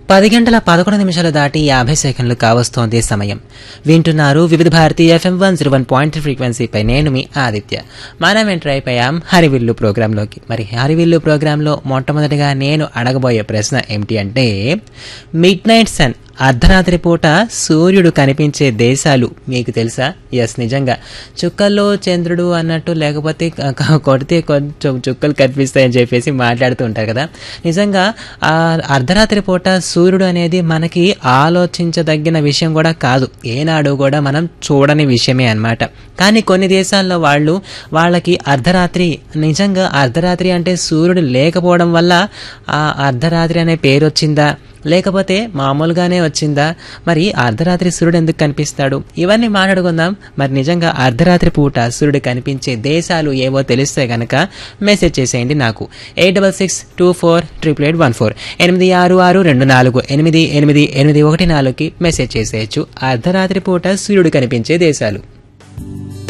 పది గంటల పదకొండు నిమిషాలు దాటి యాభై సెకండ్లు కావస్తోంది సమయం వింటున్నారు Vividh Bharati FM one zero one point ఫ్రీక్వెన్సీపై నేను మీ ఆదిత్య మనం ఎంటర్ అయిపోయాం హరివిల్లు ప్రోగ్రాంలోకి మరి హరివిల్లు ప్రోగ్రాంలో మొట్టమొదటిగా నేను అడగబోయే ప్రశ్న ఏమిటి అంటే మిడ్ నైట్ సన్ అర్ధరాత్రి పూట సూర్యుడు కనిపించే దేశాలు మీకు తెలుసా ఎస్ నిజంగా చుక్కల్లో చంద్రుడు అన్నట్టు లేకపోతే క- క- కొడితే కొంచెం చుక్కలు కనిపిస్తాయని చెప్పేసి మాట్లాడుతూ ఉంటారు కదా నిజంగా ఆ అర్ధరాత్రి పూట సూర్యుడు అనేది మనకి ఆలోచించదగిన విషయం కూడా కాదు ఏనాడు కూడా మనం చూడని విషయమే అన్నమాట కానీ కొన్ని దేశాల్లో వాళ్ళు వాళ్ళకి అర్ధరాత్రి నిజంగా అర్ధరాత్రి అంటే సూర్యుడు లేకపోవడం వల్ల ఆ అర్ధరాత్రి అనే పేరు వచ్చిందా లేకపోతే మామూలుగానే వచ్చిందా మరి అర్ధరాత్రి సూర్యుడు ఎందుకు కనిపిస్తాడు ఇవన్నీ మాట్లాడుకుందాం మరి నిజంగా అర్ధరాత్రి పూట సూర్యుడు కనిపించే దేశాలు ఏవో తెలిస్తే గనక మెసేజ్ చేసేయండి నాకు eight double six two four triple eight one four ఎనిమిది ఆరు ఆరు రెండు నాలుగు ఎనిమిది ఎనిమిది ఎనిమిది ఒకటి నాలుగుకి మెసేజ్ చేసేయచ్చు అర్ధరాత్రి పూట సూర్యుడు కనిపించే దేశాలు